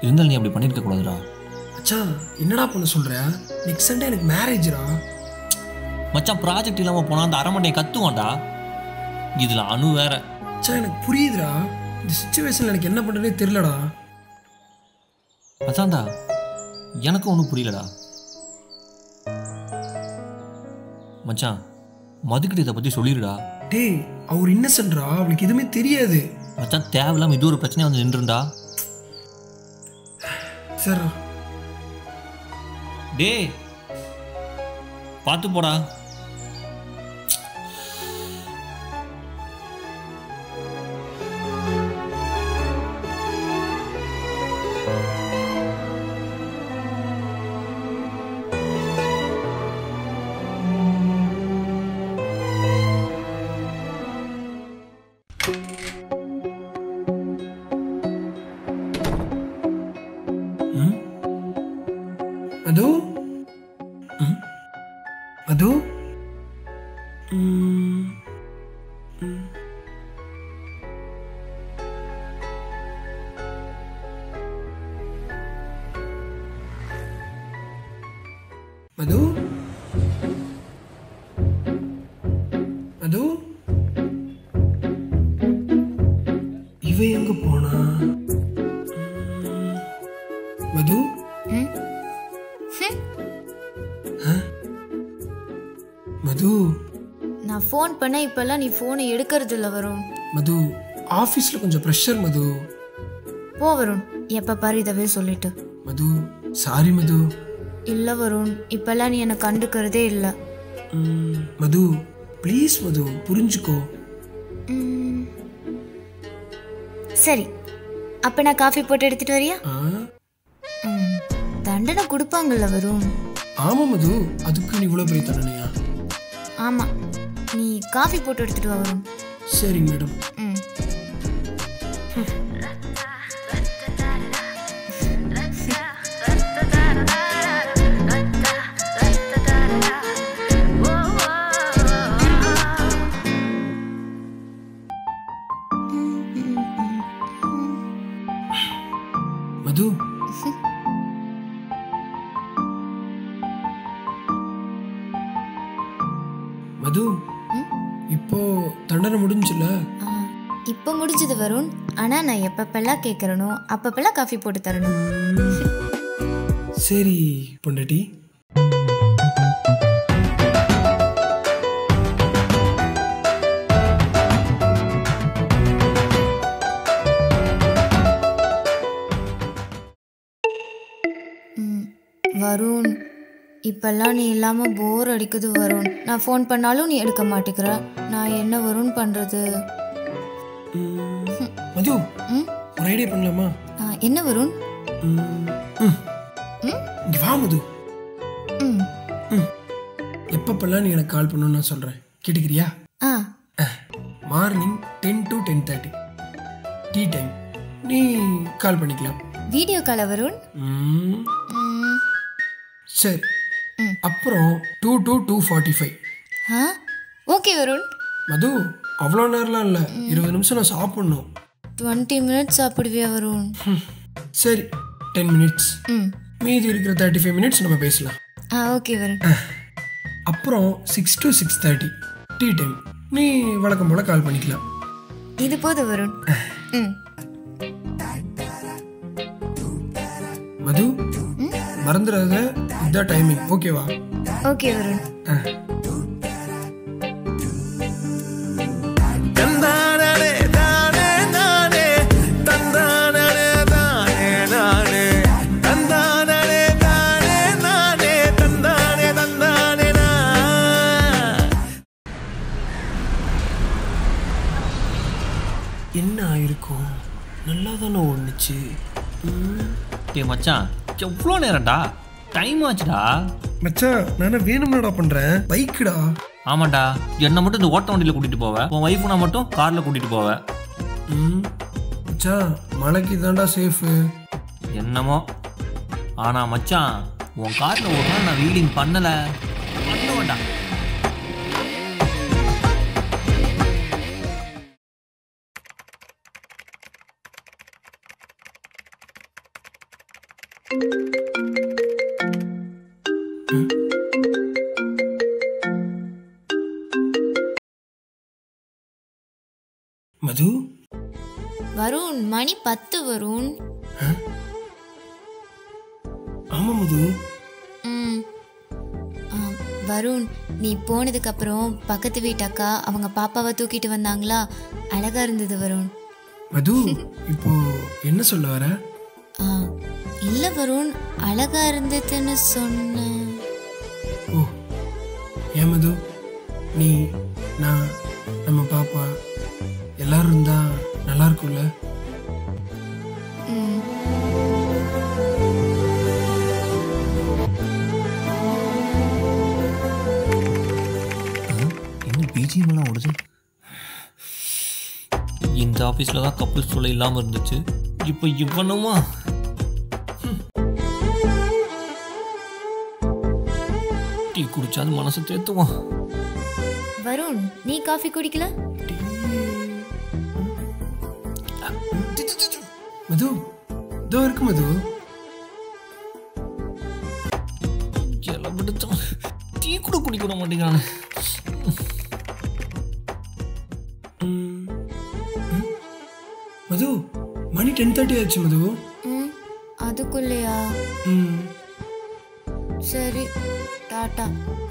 இருந்தாலும் நீ அப்படி பண்ணியிருக்க கூடாதுடா மச்சான் என்னடா பண்ண சொல்ற நெக்ஸ்ட் சண்டே எனக்கு மேரேஜ்ரா மச்சான் ப்ராஜெக்ட் இல்லாமல் போனால் அந்த அரமண்டையை கத்துவான்டா இதில் அணு வேற மச்சான் எனக்கு புரியுதுடா இந்த சுச்சுவேஷனில் எனக்கு என்ன பண்ணுறதே தெரிலடா அதான்டா எனக்கும் ஒன்றும் புரியலடா மச்சான் மதுக்கிட்ட இதை பற்றி சொல்லிடுடா டேய் அவர் இன்னசென்ட்ரா அவளுக்கு எதுவுமே தெரியாது மச்சான் தேவையில்லாமல் இது ஒரு பிரச்சனையாக வந்து நின்றுண்டா சரிடா டேய் பார்த்து போடா மது ம்? மது ம். ம். மது மது இவ எங்க போனா ம். மது மது நான் ஃபோன் பண்ண இப்பெல்லாம் நீ ஃபோனை எடுக்கிறது இல்லை வருண் மது ஆஃபீஸில் கொஞ்சம் ப்ரெஷர் மது போ வருண் எப்போ பாரு இதவே சொல்லிட்டு மது சாரி மது இல்லை வருண் இப்பெல்லாம் நீ என்னை கண்டுக்கிறதே இல்லை ம், மது ப்ளீஸ் மது புரிஞ்சுக்கோ ம். சரி அப்போ நான் காஃபி போட்டு எடுத்துட்டு வரியா ஆ ம். தண்டனை கொடுப்பாங்கல்ல வருண் ஆமாம் மது அதுக்கு நீ இவ்வளோ பெரிய தண்டனையா ஆமாம் நீ காஃபி போட்டு எடுத்துட்டு வா வருண் சரி மேடம் ம் மது மது ம்? இப்போ தண்டனை முடிஞ்சுல ஆ, இப்போ முடிஞ்சது வருண் ஆனால் நான் எப்பப்பெல்லாம் கேட்குறனோ அப்பப்பெல்லாம் காஃபி போட்டு தரணும் சரி பொண்டாட்டி ம், வருண் இப்பெல்லாம் நீ இல்லாமல் போர் அடிக்குது வருண் நான் ஃபோன் பண்ணாலும் நீ எடுக்க மாட்டேங்கிற நான் என்ன வருண் பண்ணுறது ம், மது ம் ஒரு ஐடியா பண்ணலாமா ஆ, என்ன வருண் ம், ம். ம் இங்க வா மது ம் ம் எப்பப்பெல்லாம் நீ எனக்கு கால் பண்ணணும்னு நான் சொல்கிறேன் கேட்டுக்கிறியா ஆ morning ten to ten thirty tea time நீ கால் பண்ணிக்கலாம் வீடியோ கால வருண் ம், ம் சரி ம். அப்புறம் two to two forty five ஆ ஓகே வருண் மது அவ்வளோ நேரம்லாம் இல்லை இருபது நிமிஷம் நான் சாப்பிட்ணும் டுவெண்ட்டி மினிட்ஸ் சாப்பிடுவியா வருண் ம், சரி டென் மினிட்ஸ் ம் மீதி இருக்கிற தேர்ட்டி ஃபைவ் மினிட்ஸ் நம்ம பேசலாம் ஆ ஓகே வருண் அப்புறம் six to six thirty tea time நீ வழக்கம் போல் கால் பண்ணிக்கலாம் இது போதும் வருண் ம் மது மறந்துடாத இதுதான் டைமிங் ஓகேவா ஓகே வருண் தந்தானே தானே நானே தந்தானே தானே நானே தந்தானே தானே நானே தந்தானே தந்தானே நான் என்ன ஆயிருக்கும் நல்லா தானே ஒன்றுச்சு டேய் மச்சான் எவ்வளோ நேரம்டா டைம் ஆச்சுடா மச்சான் நான் வேணும்னடா பண்ணுறேன் பைக்குடா ஆமாண்டா என்னை மட்டும் இந்த ஓட்ட வண்டியில் கூட்டிகிட்டு போவேன் உன் ஒய்ஃபுனா மட்டும் காரில் கூட்டிகிட்டு போவேன் ம் மச்சான் மழைக்கு தான்டா சேஃபு என்னமோ ஆனால் மச்சான் உன் காரில் ஒரு நாள் நான் வீலிங் பண்ணலை பண்ணுவேன்டா மது வருண் மணி பத்து வருண் ஆமா மது ம் ஆ, வருண் நீ போனதுக்கு அப்புறம் பக்கத்து வீட்டு அக்கா அவங்க பாப்பாவை தூக்கிட்டு வந்தாங்களா அழகா இருந்தது வருண் மது இப்போ என்ன சொல்ல வர ஆ, இல்ல வருண் அழகா இருந்ததுன்னு சொன்னேன் ஓ ஏன் மது நீ நான் நம்ம பாப்பா எல்லாரும் இருந்தா நல்லா இருக்கும்ல ம் என்ன பிஜிஎம் எல்லாம் ஓடுது இந்த ஆஃபீஸில் தான் கப்புள்ஸ் சொல்ல இல்லாமல் இருந்துச்சு இப்போ இவனுமா டீ குடிச்சாது மனசு தேத்துவான் வருண் நீ காஃபி குடிக்கல மது இதோ இருக்கு மது எல்லாம் விடுத்தான் டீ கூட குடிக்க விட மாட்டேங்கிறானே ம். ம். மது மணி டென் தேர்ட்டி ஆச்சு மது ம் அதுக்குள்ளேயா ம் சரி டாட்டா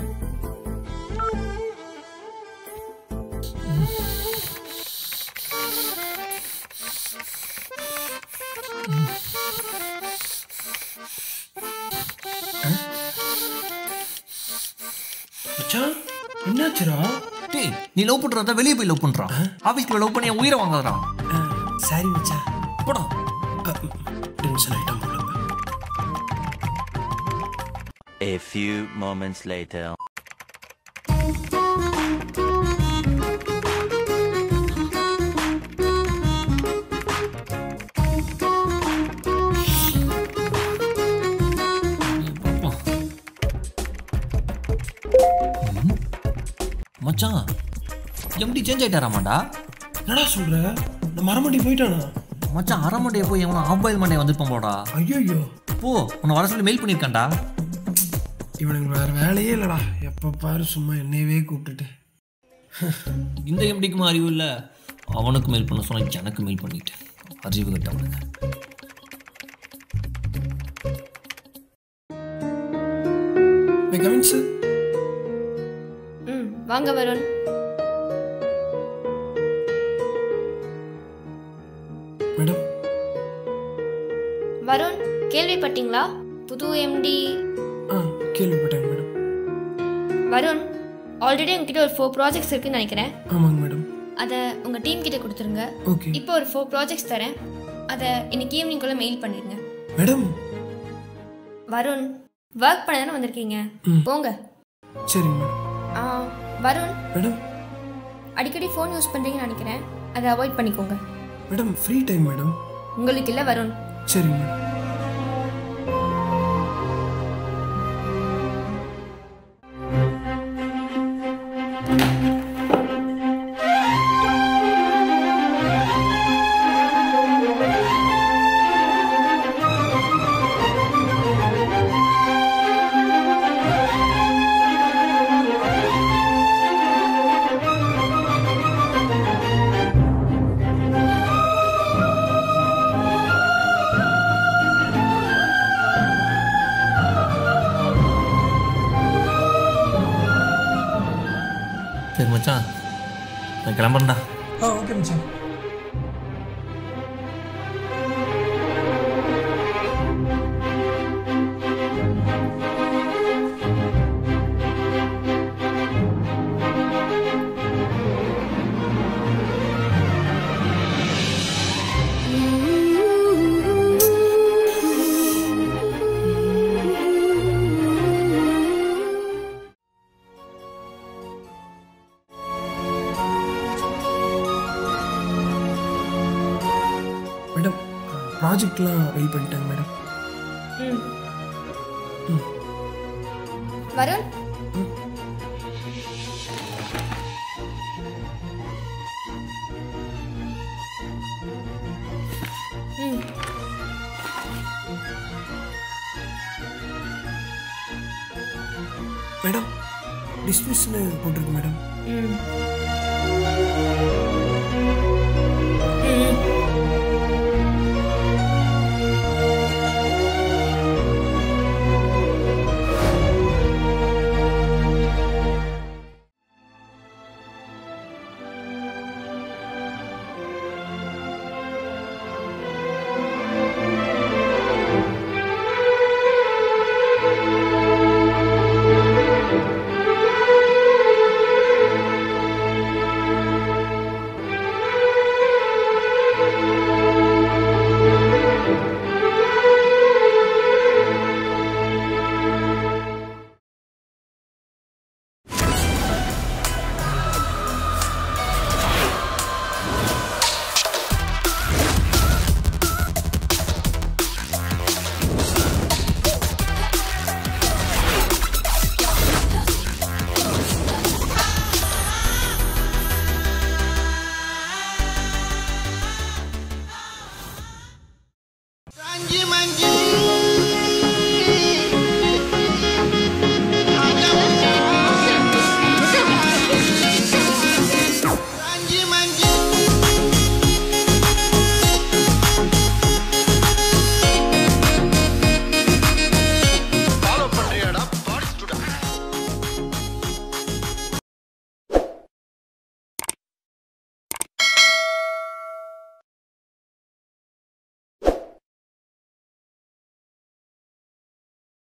மச்சான் என்னாச்சுடா டேய் நீ லவ் பண்ணுறதா வெளியே போய் லவ் பண்ணுறான் ஆஃபீஸ்க்குள்ள லவ் பண்ணி என் உயிரை வாங்காதான் சாரி மச்சான் போடா டென்ஷன் ஆயிட்டான் போல A few moments later. பார்ப்போம். ம். மச்சான் எப்படி சேஞ்ச் ஆயிட்டாராமாடா என்னடா சொல்ற இந்த மரமண்டி போயிட்டானா மச்சான் அரை மண்டையை போய் எவனோ ஆஃப் பாயில் மண்டையை வந்திருப்பான் போடா ஐயோ போ உன்னை வர சொல்லி மெயில் பண்ணியிருக்கான்டா இவனுக்கு வேற வேலையே இல்லடா எப்ப பாரு சும்மா என்னையவே கூப்பிட்டுட்டு இந்த எம்டிக்கும் அறிவு இல்லை அவனுக்கு மெயில் பண்ண சொன்னா எனக்கு மெயில் பண்ணிட்டேன் அறிவு கட்டவனுங்க மை கமிங் சார் ம் வாங்க வருண் மேடம் வருண் கேள்விப்பட்டீங்களா புது எம்டி ஆ கேள்விப்பட்டேன் மேடம் வருண் ஆல்ரெடி உங்ககிட்ட ஒரு ஃபோர் ப்ராஜெக்ட்ஸ் இருக்குன்னு நினைக்கிறேன் ஆமாங்க மேடம் அதை உங்கள் டீம் கிட்ட கொடுத்துருங்க ஓகே இப்போ ஒரு ஃபோர் ப்ராஜெக்ட்ஸ் தரேன் அதை இன்னைக்கு ஈவினிங்குள்ளே மெயில் பண்ணிடுங்க மேடம் வருண் ஒர்க் பண்ண தானே வந்திருக்கீங்க ம். போங்க சரிங்க மேடம் ஆ, வருண் மேடம் அடிக்கடி ஃபோன் யூஸ் பண்ணுறீங்கன்னு நினைக்கிறேன் அதை அவாய்ட் பண்ணிக்கோங்க மேடம் ஃப்ரீ டைம் மேடம் உங்களுக்கு இல்லை வருண் சரிங்க மேடம் சரி மச்சான் நான் கிளம்புறேன்டா ஆ ஓகே மச்சான் மேடம் ப்ராஜெக்ட்லாம் ரெடி பண்ணிட்டாங்க மேடம் ம் வருண் ம் மேடம் டிஸ்மிஸ்னு போட்டிருக்கு மேடம் ம்